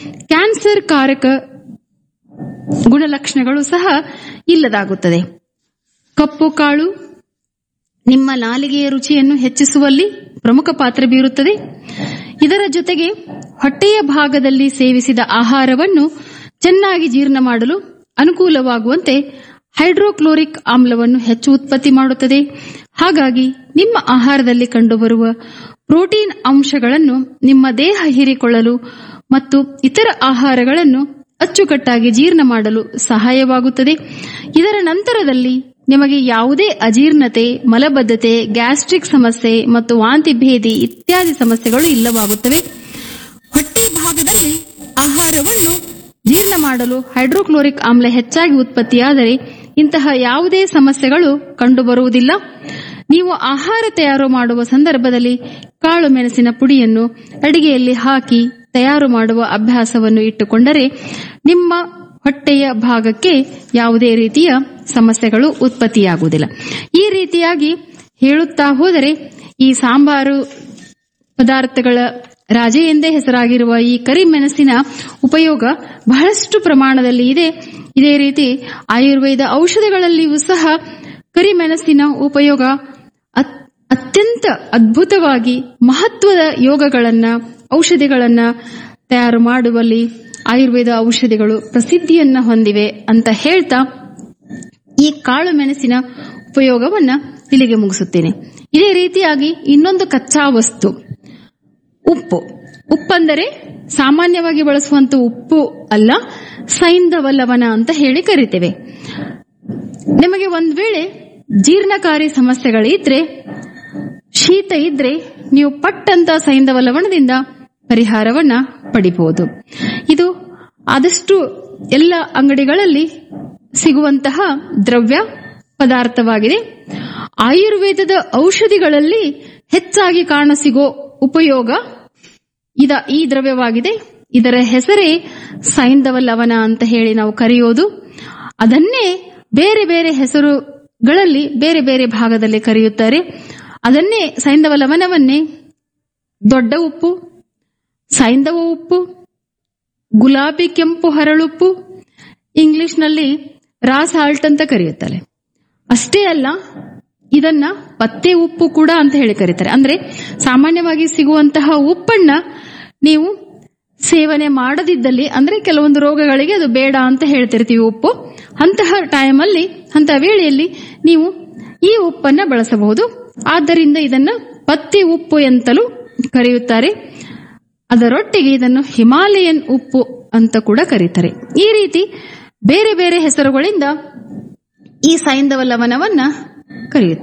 cancer ಕಾರಕ ಗುಣಲಕ್ಷಣಗಳು ಸಹ ಇಲ್ಲದಾಗುತ್ತದೆ ಕಪ್ಪು ಕಾಳು ನಿಮ್ಮ ನಾಲಿಗೆಯ ರುಚಿಯನ್ನು ಹೆಚ್ಚಿಸುವಲ್ಲಿ ಪ್ರಮುಖ ಪಾತ್ರ ಬೀರುತ್ತದೆ ಇದರ ಜೊತೆಗೆ ಹೊಟ್ಟೆಯ ಭಾಗದಲ್ಲಿ ಸೇವಿಸಿದ ಆಹಾರವನ್ನು ಚೆನ್ನಾಗಿ ಜೀರ್ಣ ಮಾಡಲು ಅನುಕೂಲವಾಗುವಂತೆ ಹೈಡ್ರೋಕ್ಲೋರಿಕ್ ಆಮ್ಲವನ್ನು ಹೆಚ್ಚು ಉತ್ಪತ್ತಿ ಮಾಡುತ್ತದೆ ಹಾಗಾಗಿ ನಿಮ್ಮ ಆಹಾರದಲ್ಲಿ ಕಂಡುಬರುವ ಪ್ರೋಟೀನ್ ಅಂಶಗಳನ್ನು ನಿಮ್ಮ ದೇಹ ಹೀರಿಕೊಳ್ಳಲು ಮತ್ತು ಇತರ ಆಹಾರಗಳನ್ನು ಅಚ್ಚುಕಟ್ಟಾಗಿ ಜೀರ್ಣ ಮಾಡಲು ಸಹಾಯವಾಗುತ್ತದೆ ಇದರ ನಂತರದಲ್ಲಿ ನಿಮಗೆ ಯಾವುದೇ ಅಜೀರ್ಣತೆ ಮಲಬದ್ಧತೆ ಗ್ಯಾಸ್ಟ್ರಿಕ್ ಸಮಸ್ಯೆ ಮತ್ತು ವಾಂತಿ ಭೇದಿ ಇತ್ಯಾದಿ ಸಮಸ್ಯೆಗಳು ಇಲ್ಲವಾಗುತ್ತವೆ ಹೊಟ್ಟೆ ಭಾಗದಲ್ಲಿ ಆಹಾರವನ್ನು ಜೀರ್ಣ ಮಾಡಲು ಹೈಡ್ರೋಕ್ಲೋರಿಕ್ ಆಮ್ಲ ಹೆಚ್ಚಾಗಿ ಉತ್ಪತ್ತಿಯಾದರೆ ಇಂತಹ ಯಾವುದೇ ಸಮಸ್ಯೆಗಳು ಕಂಡುಬರುವುದಿಲ್ಲ ನೀವು ಆಹಾರ ತಯಾರು ಮಾಡುವ ಸಂದರ್ಭದಲ್ಲಿ ಕಾಳು ಮೆಣಸಿನ ಪುಡಿಯನ್ನು ಅಡಿಗೆಯಲ್ಲಿ ಹಾಕಿ ತಯಾರು ಮಾಡುವ ಅಭ್ಯಾಸವನ್ನು ಇಟ್ಟುಕೊಂಡರೆ ನಿಮ್ಮ ಹೊಟ್ಟೆಯ ಭಾಗಕ್ಕೆ ಯಾವುದೇ ರೀತಿಯ ಸಮಸ್ಯೆಗಳು ಉತ್ಪತ್ತಿಯಾಗುವುದಿಲ್ಲ ಈ ರೀತಿಯಾಗಿ ಹೇಳುತ್ತಾ ಹೋದರೆ ಈ ಸಾಂಬಾರು ಪದಾರ್ಥಗಳ ರಾಜೆ ಎಂದೇ ಹೆಸರಾಗಿರುವ ಈ ಕರಿಮೆಣಸಿನ ಉಪಯೋಗ ಬಹಳಷ್ಟು ಪ್ರಮಾಣದಲ್ಲಿ ಇದೆ ಇದೇ ರೀತಿ ಆಯುರ್ವೇದ ಔಷಧಗಳಲ್ಲಿಯೂ ಸಹ ಕರಿಮೆಣಸಿನ ಉಪಯೋಗ ಅತ್- ಅತ್ಯಂತ ಅದ್ಭುತವಾಗಿ ಮಹತ್ವದ ಯೋಗಗಳನ್ನ ಔಷಧಿಗಳನ್ನ ತಯಾರು ಮಾಡುವಲ್ಲಿ ಆಯುರ್ವೇದ ಔಷಧಿಗಳು ಪ್ರಸಿದ್ಧಿಯನ್ನ ಹೊಂದಿವೆ ಅಂತ ಹೇಳ್ತಾ ಈ ಕಾಳು ಮೆಣಸಿನ ಉಪಯೋಗವನ್ನ ಇಲ್ಲಿಗೆ ಮುಗಿಸುತ್ತೇನೆ ಇದೇ ರೀತಿಯಾಗಿ ಇನ್ನೊಂದು ಕಚ್ಚಾ ವಸ್ತು ಉಪ್ಪು ಉಪ್ಪಂದರೆ ಸಾಮಾನ್ಯವಾಗಿ ಬಳಸುವಂತ ಉಪ್ಪು ಅಲ್ಲ ಸೈಂಧವ ಲವಣ ಅಂತ ಹೇಳಿ ಕರಿತೇವೆ ನಿಮಗೆ ಒಂದ್ ವೇಳೆ ಜೀರ್ಣಕಾರಿ ಸಮಸ್ಯೆಗಳಿದ್ರೆ ಶೀತ ಇದ್ರೆ ನೀವು ಪಟ್ಟಂತ ಸೈಂಧವ ಲವಣದಿಂದ ಪರಿಹಾರವನ್ನ ಪಡಿಬಹುದು ಇದು ಆದಷ್ಟು ಎಲ್ಲ ಅಂಗಡಿಗಳಲ್ಲಿ ಸಿಗುವಂತಹ ದ್ರವ್ಯ ಪದಾರ್ಥವಾಗಿದೆ ಆಯುರ್ವೇದದ ಔಷಧಿಗಳಲ್ಲಿ ಹೆಚ್ಚಾಗಿ ಕಾಣಸಿಗೋ ಉಪಯೋಗ ಇದ ಈ ದ್ರವ್ಯವಾಗಿದೆ ಇದರ ಹೆಸರೇ ಸೈಂಧವ ಲವಣ ಅಂತ ಹೇಳಿ ನಾವು ಕರೆಯೋದು ಅದನ್ನೇ ಬೇರೆ ಬೇರೆ ಹೆಸರುಗಳಲ್ಲಿ ಬೇರೆ ಬೇರೆ ಭಾಗದಲ್ಲಿ ಕರೆಯುತ್ತಾರೆ ಅದನ್ನೇ ಸೈಂಧವ ಲವಣವನ್ನೇ ದೊಡ್ಡ ಉಪ್ಪು ಸೈಂಧವ ಉಪ್ಪು ಗುಲಾಬಿ ಕೆಂಪು ಹರಳುಪ್ಪು ಇಂಗ್ಲಿಷ್ನಲ್ಲಿ ರಾ ಸಾಲ್ಟ್ ಅಂತ ಕರೆಯುತ್ತಾರೆ ಅಷ್ಟೇ ಅಲ್ಲ ಇದನ್ನ ಪತ್ತೆ ಉಪ್ಪು ಕೂಡ ಅಂತ ಹೇಳಿ ಕರೀತಾರೆ ಅಂದ್ರೆ ಸಾಮಾನ್ಯವಾಗಿ ಸಿಗುವಂತಹ ಉಪ್ಪನ್ನ ನೀವು ಸೇವನೆ ಮಾಡದಿದ್ದಲ್ಲಿ ಅಂದ್ರೆ ಕೆಲವೊಂದು ರೋಗಗಳಿಗೆ ಅದು ಬೇಡ ಅಂತ ಹೇಳ್ತಿರ್ತೀವಿ ಉಪ್ಪು ಅಂತಹ ಟೈಮಲ್ಲಿ ಅಂತಹ ವೇಳೆಯಲ್ಲಿ ನೀವು ಈ ಉಪ್ಪನ್ನ ಬಳಸಬಹುದು ಆದ್ದರಿಂದ ಇದನ್ನ ಪತ್ತಿ ಉಪ್ಪು ಎಂತಲೂ ಕರೆಯುತ್ತಾರೆ ಅದರೊಟ್ಟಿಗೆ ಇದನ್ನು ಹಿಮಾಲಯನ್ ಉಪ್ಪು ಅಂತ ಕೂಡ ಕರೀತಾರೆ ಈ ರೀತಿ ಬೇರೆ ಬೇರೆ ಹೆಸರುಗಳಿಂದ ಈ ಸೈಂಧವ ಲವಣವನ್ನ ಕರೆಯುತ್ತಾರೆ